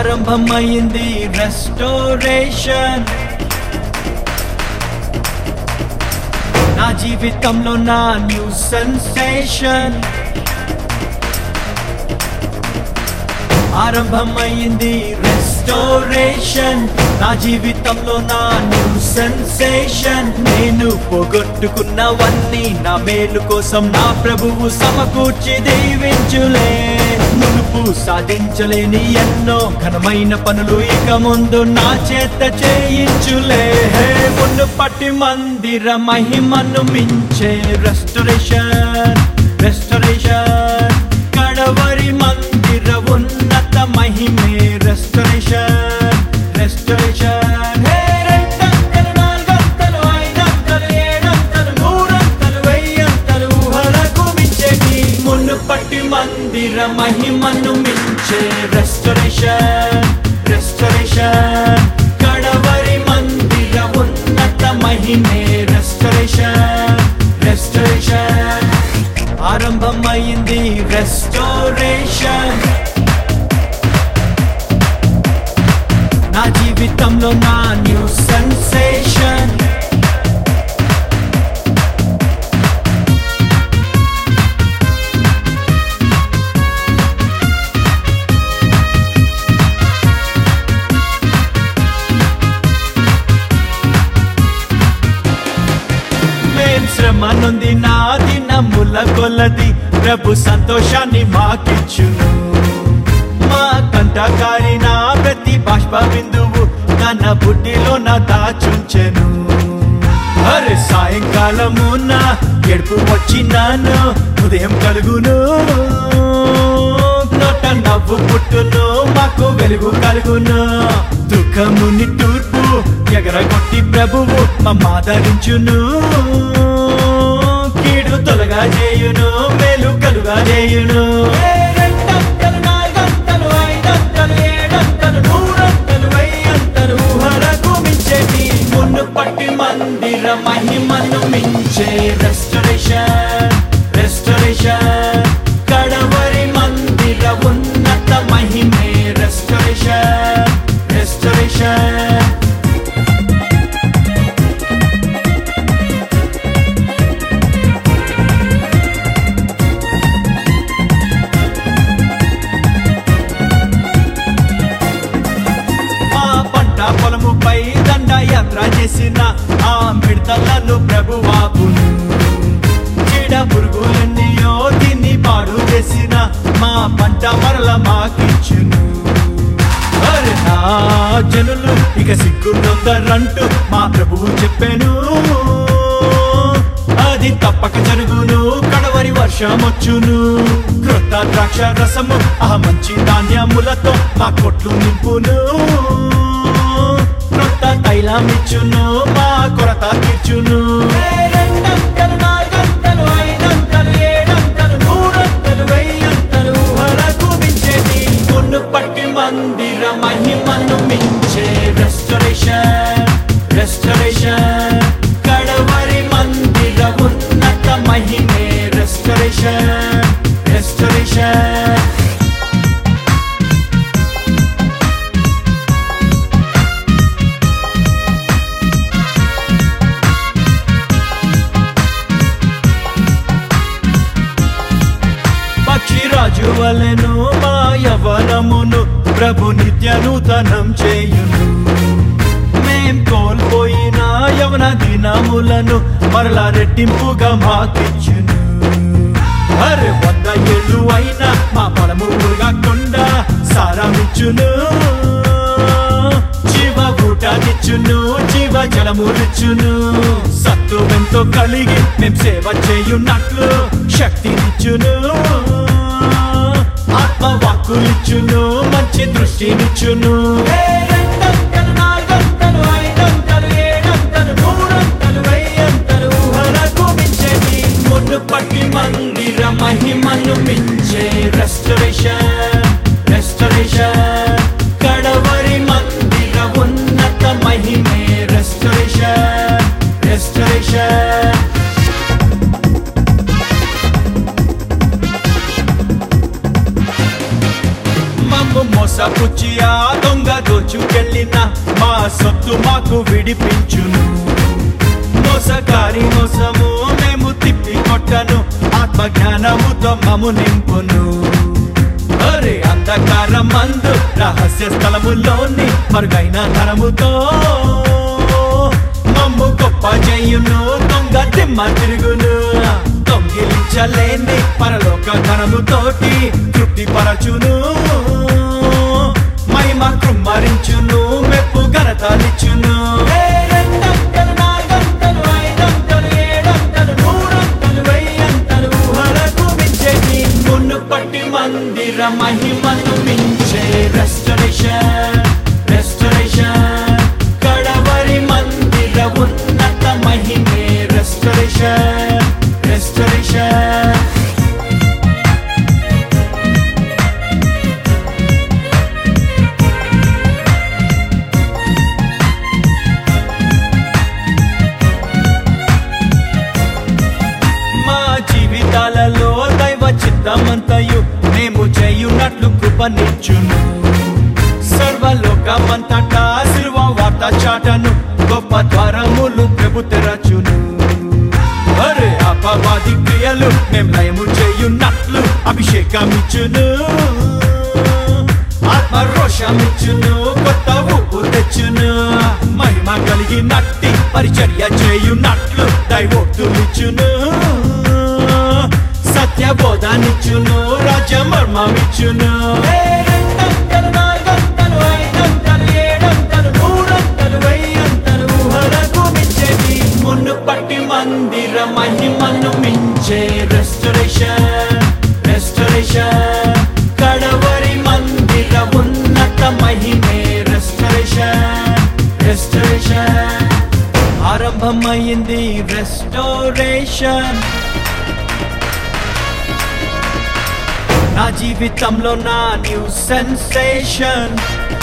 ఆరంభమైంది రెస్టోరేషన్ నా జీవితంలో నా న్యూ సెన్సేషన్ ఆరంభమైంది రెస్టోరేషన్ నా జీవితంలో నా న్యూ సెన్సేషన్ నేను పోగొట్టుకున్నవన్నీ నా మేలు కోసం నా ప్రభువు సమకూర్చి దీవించులే మునుపు సాధించలేని ఎన్నో ఘనమైన పనులు ఇక ముందు నా చేత చేయించులే హే మున్ను పట్టి మందిర మహిమను మించే రెస్టోరేషన్ రెస్టోరేషన్ కడవరి మందిర ఉన్నత మహిమే రెస్టోరేషన్ రెస్టోరేషన్ హే రెండంతలు నాలుగంతలు ఐదంతలు ఏడంతలు నూరంతలు వెయ్యంతలు ఊహలకు మించేటి మున్ను పట్టి మందిర మహిమను మించే రెస్టోరేషన్ రెస్టోరేషన్ కడవరి మందిర ఉన్నత మహిమే రెస్టోరేషన్ రెస్టోరేషన్ ఆరంభమైంది రెస్టోరేషన్ నా జీవితంలో నా న్యూ సెన్సేషన్ మేం శ్రమ నొంది నా దినముల కొలది ప్రభు సంతోషాన్ని మాకిచ్చును మా కంటకారి నా ప్రతి బాష్ప బిందువు తన బుడ్డిలో నా దాచుంచెను అరే సాయంకాలము నా ఎడుపు వచ్చినాను ఉదయం కలుగును నోట నవ్వు పుట్టును మాకు వెలుగు కలుగును దుఃఖముని తూర్పు ఎగరగొట్టి ప్రభువు మమ్మాదరించును కీడు తొలగా చేయును మేలు కలుగా చేయును ఏ రెండంతలు, నాలుగంతలు, ఐదంతలు, ఏడంతలు, నూరంతలు, వెయ్యంతలు, ఊహలకు మించేటి మున్ను పట్టి మందిర మహిమను మించే రెస్టరేషన్ రెస్టరేషన్ కడవరి మందిర ఉన్నత మహిమే రెస్టరేషన్ రెస్టరేషన్ ఆ పంట పొలముపై దండ యాత్ర చేసిన ఆ మిడతలను ప్రభువాపును చీడ పురుగులన్నీయో దీన్ని పాడు చేసిన మా పంట మరల మాకిచ్చును అరే నా జనులు ఇక సిగ్గుందరంటూ మా ప్రభువు చెప్పాను అది తప్పక జరుగును కడవరి వర్షం వచ్చును క్రొత్త ద్రాక్ష రసము ఆ మంచి ధాన్యములతో మా కొట్లు నింపును క్రొత్త తైలం ఇచ్చును మా కొరత తీర్చును రెండంతలు, నాలుగంతలు, ఐదంతలు, ఏడంతలు, నూరంతలు, వెయ్యంతలు, ఊహలకు మించేటి కొన్ను పట్టి మందిర మహిమను మించే రెస్టరేషన్ రెస్టరేషన్ కడవరి మందిర ఉన్నత మహిమే రెస్టరేషన్ రెస్టరేషన్ పక్షిరాజు వలెను మా యవనమును ప్రభు నిత్య నూతనం చేయును మేం కోల్పోయిన యవన దినములను మరలా రెట్టింపుగా మాకిచ్చును అరే వంద ఏళ్ళు అయినా మా పొలము కాకుండా సారామిచ్చును జీవ ఊటానిచ్చును జీవ జలములిచ్చును సత్తువెంతో కలిగి మేం సేవ చేయున్నట్లు శక్తినిచ్చును ఆత్మ వాక్కులిచ్చును మంచి దృష్టినిచ్చును ఏ రెండంతలు, నాలుగంతలు, ఐదంతలు, ఏడంతలు, నూరంతలు, వెయ్యంతలు, ఊహలకు మించేటి మున్ను పట్టి మందిర మహిమను మించే రెస్టరేషన్ రెస్టరేషన్ కడవరి మందిర ఉన్నత మహిమే రెస్టరేషన్ రెస్టరేషన్ మమ్ము మోస మోసపుచ్చి ఆ దొంగ దోచుకెళ్ళిన మా సొత్తు మాకు విడిపించును మోసకారి మోసము మేము తిప్పి కొట్టను ఆత్మజ్ఞానముతో మము నింపును అరే అంధకారం మందు రహస్య స్థలములోని మరుగైన ధనముతో మమ్ము గొప్ప చేయును దొంగ దిమ్మ తిరుగును దొంగిలించలేని పరలోక ధనముతోటి తృప్తి పరచును మహిమ కృమ్మరించును మెప్పు ఘనతలిచ్చును ఏ రెండంతలు, నాలుగంతలు, ఐదంతలు, ఏడంతలు, నూరంతలు, వెయ్యంతలు, ఊహలకు మించేటి మునుపటి మందిర మహిమను మించే రెస్టరేషన్ రెస్టరేషన్ కడవరి మందిర ఉన్నత మహిమే రెస్టరేషన్ రెస్టరేషన్ మా జీవితాలలో దైవ చిత్తమంతయు మేము చేయునట్లు కృపనిచ్చును సర్వలోకమంతటా శిల్వ వార్త చాటను గొప్ప ద్వారములు ప్రభు తెరచును అరే అపవాది క్రియలు మేం లయము చేయున్నట్లు అభిషేకం ఇచ్చును ఆత్మ రోషమిచ్చును కొత్త ఊపు తెచ్చును మహిమ కలిగినట్టి పరిచర్య చేయున్నట్లు దైవోక్తులిచ్చును సత్య బోధానిచ్చును రాజ్య మర్మమిచ్చును ఏ రెండంతలు, నాలుగంతలు, ఐదంతలు, ఏడంతలు, నూరంతలు, వెయ్యంతలు, ఊహలకు మించేది మునుపటి మందిర మహిమను మించే రెస్టరేషన్ రెస్టరేషన్ కడవరి మందిర ఉన్నత మహిమే రెస్టరేషన్ రెస్టరేషన్ ఆరంభమైంది రెస్టోరేషన్ నా జీవితంలో నా న్యూ సెన్సేషన్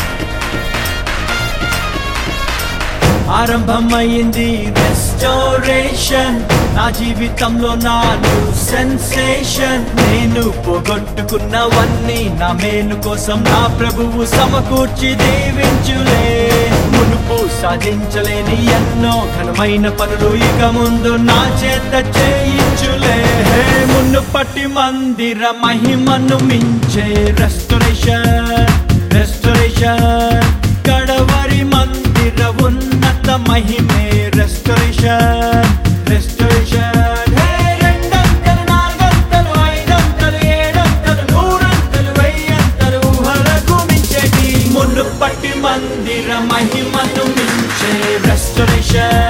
ఆరంభమైంది రెస్టోరేషన్ నా జీవితంలో నా న్యూ సెన్సేషన్ నేను పోగొట్టుకున్నవన్నీ నా మేలు కోసం నా ప్రభువు సమకూర్చి దీవించులే మునుపు సాధించలేని ఎన్నో ఘనమైన పనులు ఇక ముందు నా చేత చేయించులే హే మునుపటి మందిర మహిమను మించే రెస్టోరేషన్ రెస్టోరేషన్ కడవరి మందిర ఉన్నత మహిమే రెస్టోరేషన్ రెస్టోరేషన్ హే రెండంతలు, నాలుగంతలు, ఐదంతలు, ఏడంతలు, నూరంతలు, వెయ్యంతలు, ఊహలకు మించేటి మునుపటి మందిర మహిమను మించే రెస్టోరేషన్